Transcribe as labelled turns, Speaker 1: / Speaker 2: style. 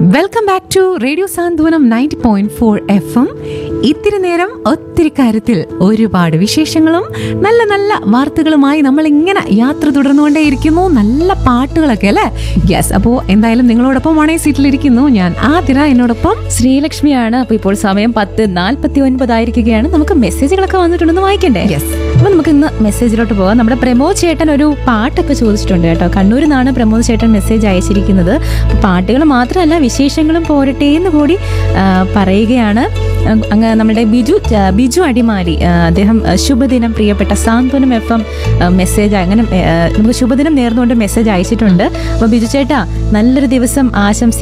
Speaker 1: welcome back to radio Santhwanam ninety point four FM എം ഇത്തിരി നേരം ഒത്തിരി കാര്യത്തിൽ ഒരുപാട് വിശേഷങ്ങളും നല്ല നല്ല വാർത്തകളുമായി നമ്മൾ ഇങ്ങനെ യാത്ര തുടർന്നുകൊണ്ടേയിരിക്കുന്നു നല്ല പാട്ടുകളൊക്കെ അല്ലേ യെസ് അപ്പോൾ എന്തായാലും നിങ്ങളോടൊപ്പം വണേ സീറ്റിലിരിക്കുന്നു ഞാൻ ആതിര എന്നോടൊപ്പം
Speaker 2: ശ്രീലക്ഷ്മിയാണ് അപ്പൊ ഇപ്പോൾ സമയം പത്ത് നാൽപ്പത്തി ഒൻപതായിരിക്കുകയാണ് നമുക്ക് മെസ്സേജുകളൊക്കെ വന്നിട്ടുണ്ടെന്ന് വായിക്കണ്ടേ
Speaker 1: യെസ്
Speaker 2: അപ്പൊ നമുക്ക് ഇന്ന് മെസ്സേജിലോട്ട് പോകാം നമ്മുടെ പ്രമോദ് ചേട്ടൻ ഒരു പാട്ടൊക്കെ ചോദിച്ചിട്ടുണ്ട് കേട്ടോ കണ്ണൂരിൽ നിന്നാണ് പ്രമോദ് ചേട്ടൻ മെസ്സേജ് അയച്ചിരിക്കുന്നത് അപ്പൊ പാട്ടുകൾ മാത്രമല്ല വിശേഷങ്ങളും പോരട്ടെ എന്ന് കൂടി ആ, പറയുകയാണ് ആ, അങ്ങ് നമ്മുടെ ബിജു ആ, ബിജു അടിമാലി ആ, അദ്ദേഹം ആ, ശുഭദിനം പ്രിയപ്പെട്ട സാന്ത്വനം എഫ് എം മെസ്സേജ് അങ്ങനെ ആ, നമുക്ക് ശുഭദിനം നേർന്നുകൊണ്ട് മെസ്സേജ് അയച്ചിട്ടുണ്ട് അപ്പൊ ബിജു ചേട്ടാ നല്ലൊരു ദിവസം ആശംസി